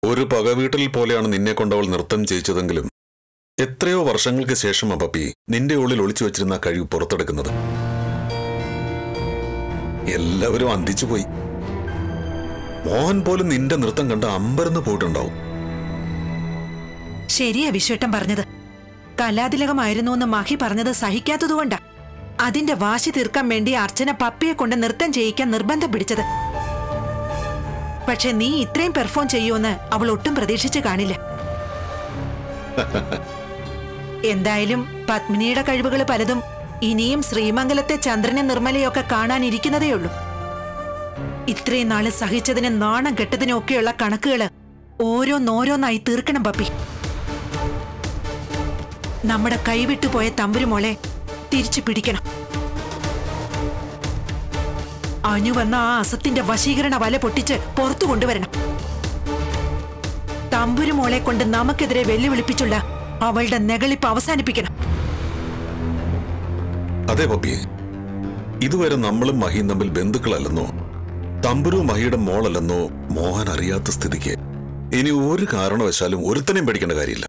ഒരു പകവീട്ടിൽ പോലെയാണ് നിന്നെ കൊണ്ടവൾ നൃത്തം ചെയ്യിച്ചതെങ്കിലും എത്രയോ വർഷങ്ങൾക്ക് ശേഷം പപ്പി നിന്റെ ഉള്ളിൽ ഒളിച്ചു വെച്ചിരുന്ന ആ കഴിവ് പുറത്തെടുക്കുന്നത് എല്ലാവരും അന്തിച്ചുപോയി മോഹൻ പോലും നിന്റെ നൃത്തം കണ്ട് അമ്പരന്ന് പോയിട്ടുണ്ടാവും ശരിയാ വിശ്വട്ടം പറഞ്ഞത് കലാതിലകമായിരുന്നു എന്ന് മഹി പറഞ്ഞത് സഹിക്കാത്തതുകൊണ്ടാ അതിന്റെ വാശി തീർക്കാൻ വേണ്ടി അർച്ചന പപ്പിയെ കൊണ്ട് നൃത്തം ചെയ്യിക്കാൻ നിർബന്ധം പിടിച്ചത് പക്ഷെ നീ ഇത്രയും പെർഫോം ചെയ്യുമെന്ന് അവൾ ഒട്ടും പ്രതീക്ഷിച്ചു കാണില്ല എന്തായാലും പത്മിനിയുടെ കഴിവുകൾ പലതും ഇനിയും ശ്രീമംഗലത്തെ ചന്ദ്രനെ നിർമ്മലയൊക്കെ കാണാനിരിക്കുന്നതേയുള്ളൂ ഇത്രയും നാള് സഹിച്ചതിന് നാണം കെട്ടതിനൊക്കെയുള്ള കണക്കുകള് ഓരോന്നോരോന്നായി തീർക്കണം പപ്പി നമ്മുടെ കൈവിട്ടുപോയ തമ്പുരുമോളെ തിരിച്ചു പിടിക്കണം അനു വന്ന ആ അസത്തിന്റെ വശീകരണ വല പൊട്ടിച്ച് പുറത്തു കൊണ്ടുവരണം തമ്പുരുമോളെ കൊണ്ട് നമുക്കെതിരെ വെല്ലുവിളിപ്പിച്ചുള്ള അവളുടെ നെകളിപ്പ് അവസാനിപ്പിക്കണം അതെ പപ്പി ഇതുവരെ നമ്മളും മഹിയും തമ്മിൽ ബന്ധുക്കളല്ലെന്നോ തമ്പുരു മഹിയുടെ മോളല്ലെന്നോ മോഹൻ അറിയാത്ത സ്ഥിതിക്ക് ഇനി ഒരു കാരണവശാലും ഒരുത്തനെയും പേടിക്കേണ്ട കാര്യമില്ല